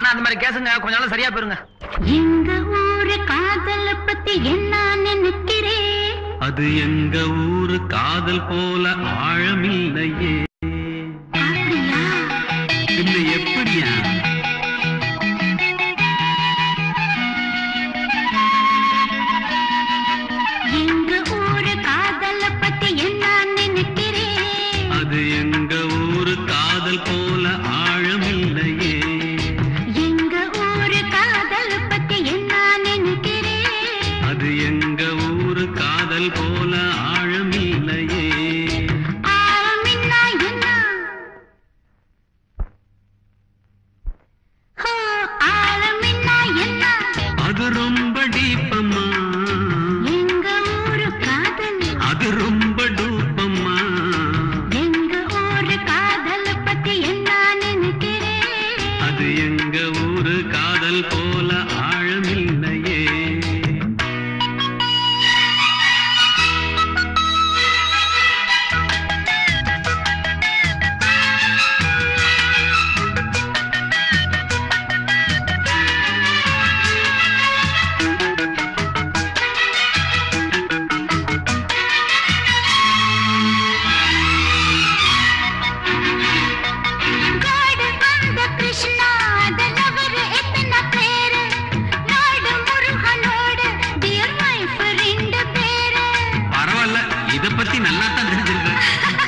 ஆனா அந்த மாதிரி கேசுங்க கொஞ்ச நாள் சரியா போயிருங்க எங்க ஊரு காதல பத்தி என்ன நினைக்கிறேன் அது எங்க ஊரு காதல் போல ஆழமில்லையே அப்படியா பின்ன எப்படியா எங்க ஊரு காதல பத்தி என்ன நினைக்கிறேன் அது எங்க ஊரு காதல் போல ஆழமில்லையே எங்க ஊரு காதல பத்தி என்ன நினைக்கிறேன் அது எங்க ஊரு காதல் போல ஆழமில்லையே ஆழமின்னா என்ன ஹோ, ஆழமின்னா என்ன அது ரொம்ப டீப்பம்மா எங்க ஊரு காதல் அது ரொம்ப டூப்பம்மா எங்க ஊரு காதல பத்தி என்ன நினைக்கிறேன் அது எங்க ஊரு காதல் போல ஆழமில்லையே காடு வந்த கிருஷ்ணா அதலவர் எத்தனை பேரு நாடு முருகனோடு டியர் வைஃப் ரெண்டு பேரு பரவாயில்ல இத பத்தி நல்லா தான் தெரிஞ்சிருக்கேன்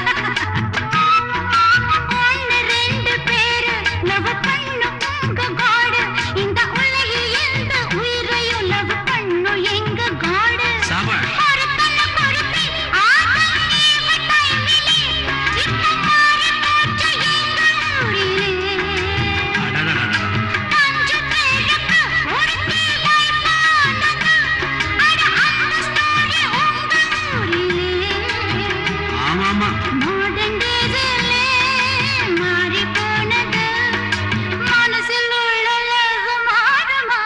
ஒன்னு ரெண்டு பேரு லவ் பண்ணு உங்க காடு இந்த உலகில் எந்த உயிரையும் லவ் பண்ணு எங்க காடு சாபாஷ் பொறுத்தல பொறுத்தி ஆட்டம் நீவ டைமிலே இப்ப மாறி போச்சு எங்க ஊரிலே அடடடடடா. அஞ்சு பேருக்கு ஒருத்தி வைப்பானது. அட அந்த story உங்க ஊரிலே. ஆமாமா Modern daysலே மாறி போனது. மனசில் உள்ள love மாறுமா?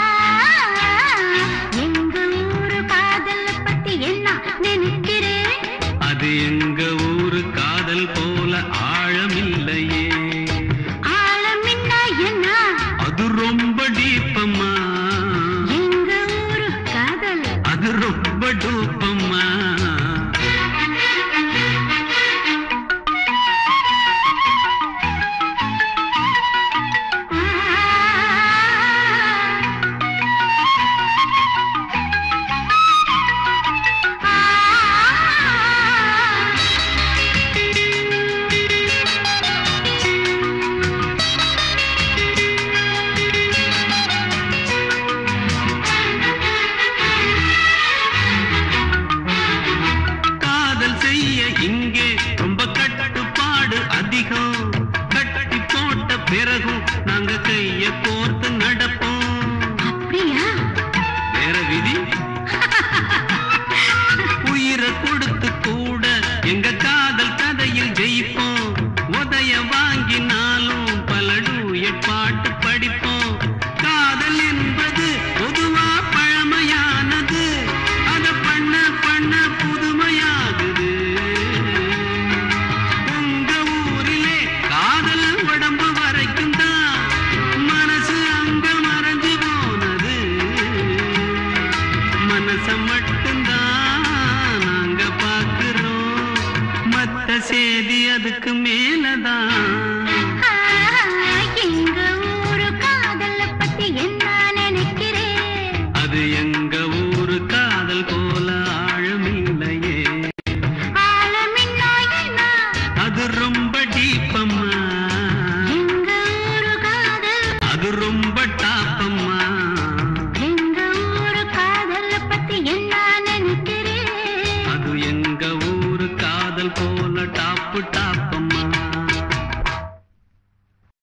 எங்க ஊரு காதல் பத்தி என்ன நினைக்கிறேன் அது எங்க ஊரு காதல் போல ஆழமில்லையே ஆழமின்னா என்ன அது ரொம்ப டீப்பம்மா எங்க ஊரு காதல் அது ரொம்ப டூப்பம்மா காதல் செய்ய இங்கே ரொம்ப கட்டுப்பாடு அதிகம் கட்டி போட்ட பிறகும் நாங்க கைய கோர்த்து நடப்போம் அப்படியா வேற விதி உயிரை கொடுத்து கூட எங்க காதல் கதையில் ஜெயிப்போம் உதய வாங்கினாலும் பல டூயட் பாட்டு படிப்போம் காதல் என்பது பொதுவா பழமையானது அத பண்ண பண்ண புதுமையாகுது உங்க ஊரிலே காதல் உடம்பு வரைக்கும் தான் மனசு அங்க மறைஞ்சு போனது மனச மட்டும்தான் நாங்க பாக்குறோம் மத்த செய்தி அதுக்கு மேலதான்